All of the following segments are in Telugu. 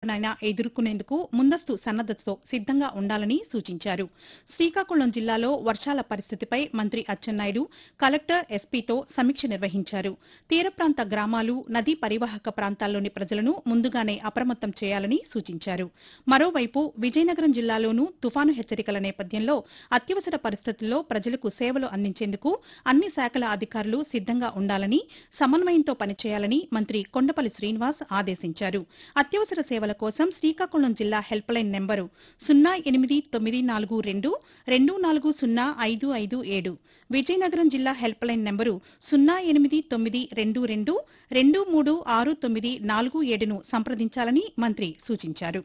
ఎదురునైనా ఎదుర్కొనేందుకు ముందస్తు సన్నద్దతతో సిద్దంగా ఉండాలని సూచించారు శ్రీకాకుళం జిల్లాలో వర్షాల పరిస్థితిపై మంత్రి అచ్చెన్నాయుడు కలెక్టర్ ఎస్పీతో సమీక్ష నిర్వహించారు తీర ప్రాంత గ్రామాలు నదీ పరివాహక ప్రాంతాల్లోని ప్రజలను ముందుగానే అప్రమత్తం చేయాలని సూచించారు మరోవైపు విజయనగరం జిల్లాలోనూ తుఫాను హెచ్చరికల నేపథ్యంలో అత్యవసర పరిస్థితుల్లో ప్రజలకు సేవలు అందించేందుకు అన్ని శాఖల అధికారులు సిద్దంగా ఉండాలని సమన్వయంతో పనిచేయాలని మంత్రి కొండపల్లి శ్రీనివాస్ ఆదేశించారు అత్యవసర సేవల కోసం శ్రీకాకుళం జిల్లా హెల్ప్ లైన్ నెంబరు సున్నా ఎనిమిది తొమ్మిది నాలుగు రెండు రెండు నాలుగు సున్నా ఐదు ఐదు ఏడు విజయనగరం జిల్లా హెల్ప్ లైన్ నెంబరు సున్నా ఎనిమిది తొమ్మిది రెండు రెండు రెండు మూడు ఆరు తొమ్మిది నాలుగు ఏడును సంప్రదించాలని మంత్రి సూచించారు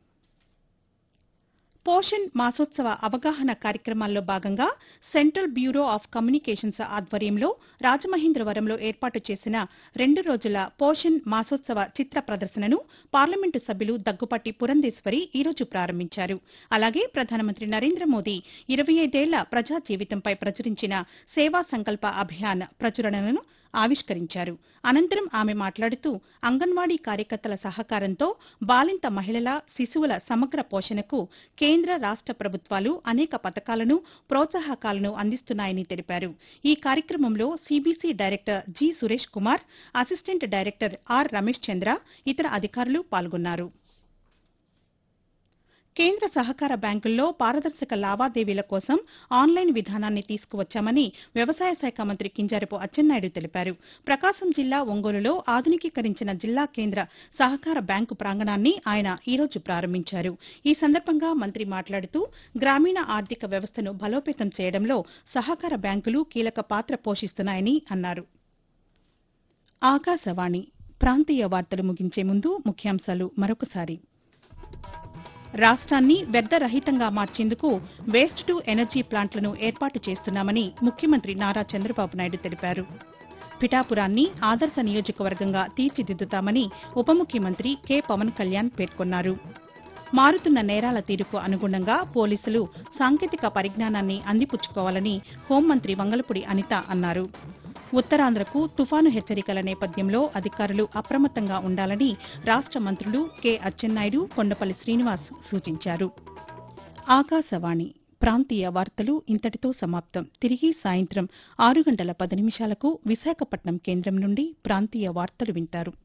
పోషణ్ మాసోత్సవ అవగాహన కార్యక్రమాల్లో భాగంగా సెంట్రల్ బ్యూరో ఆఫ్ కమ్యూనికేషన్స్ ఆధ్వర్యంలో రాజమహేంద్రవరంలో ఏర్పాటు చేసిన రెండు రోజుల పోషణ్ మాసోత్సవ చిత్ర ప్రదర్శనను పార్లమెంటు సభ్యులు దగ్గుపాటి పురంధేశ్వరి ఈరోజు ప్రారంభించారు అలాగే ప్రధానమంత్రి నరేంద్ర మోదీ ఇరవై ఐదేళ్ల ప్రజా జీవితంపై ప్రచురించిన సేవా సంకల్ప అభియాన్ ప్రచురణను ఆవిష్కరించారు అనంతరం ఆమె మాట్లాడుతూ అంగన్వాడీ కార్యకర్తల సహకారంతో బాలింత మహిళల శిశువుల సమగ్ర పోషణకు కేంద్ర రాష్ట ప్రభుత్వాలు అనేక పథకాలను ప్రోత్సాహకాలను అందిస్తున్నాయని తెలిపారు ఈ కార్యక్రమంలో CBC director G Suresh Kumar assistant director R Ramesh Chandra ఇతర అధికారులు పాల్గొన్నారు కేంద్ర సహకార బ్యాంకుల్లో పారదర్శక లావాదేవీల కోసం ఆన్లైన్ విధానాన్ని తీసుకువచ్చామని వ్యవసాయ శాఖ మంత్రి కింజారపు అచ్చెన్నాయుడు తెలిపారు ప్రకాశం జిల్లా ఒంగోలులో ఆధునికీకరించిన జిల్లా కేంద్ర సహకార బ్యాంకు ప్రాంగణాన్ని ఆయన ఈ రోజు ప్రారంభించారు ఈ సందర్భంగా మంత్రి మాట్లాడుతూ గ్రామీణ ఆర్థిక వ్యవస్థను బలోపేతం చేయడంలో సహకార బ్యాంకులు కీలక పాత్ర పోషిస్తున్నాయని అన్నారు ఆకాశవాణి ప్రాంతీయ వార్తలు ముగించే ముందు ముఖ్యాంశాలు మరొకసారి రాష్ట్రాన్ని వ్యర్థరహితంగా మార్చేందుకు వేస్ట్ టు ఎనర్జీ ప్లాంట్లను ఏర్పాటు చేస్తున్నామని ముఖ్యమంత్రి నారా చంద్రబాబు నాయుడు తెలిపారు పిఠాపురాన్ని ఆదర్శ నియోజకవర్గంగా తీర్చిదిద్దుతామని ఉప ముఖ్యమంత్రి కె పవన్ కళ్యాణ్ పేర్కొన్నారు మారుతున్న నేరాల తీరుకు అనుగుణంగా పోలీసులు సాంకేతిక పరిజ్ఞానాన్ని అందిపుచ్చుకోవాలని హోంమంత్రి వంగలపూడి అనిత అన్నారు ఉత్తరాంధ్రకు తుఫాను హెచ్చరికల నేపథ్యంలో అధికారులు అప్రమత్తంగా ఉండాలని రాష్ట మంత్రులు కె అచ్చెన్నాయుడు కొండపల్లి శ్రీనివాస్ సూచించారు ఆకాశవాణి ప్రాంతీయ వార్తలు ఇంతటితో సమాప్తం తిరిగి సాయంత్రం ఆరు గంటల పది నిమిషాలకు విశాఖపట్నం కేంద్రం నుండి ప్రాంతీయ వార్తలు వింటారు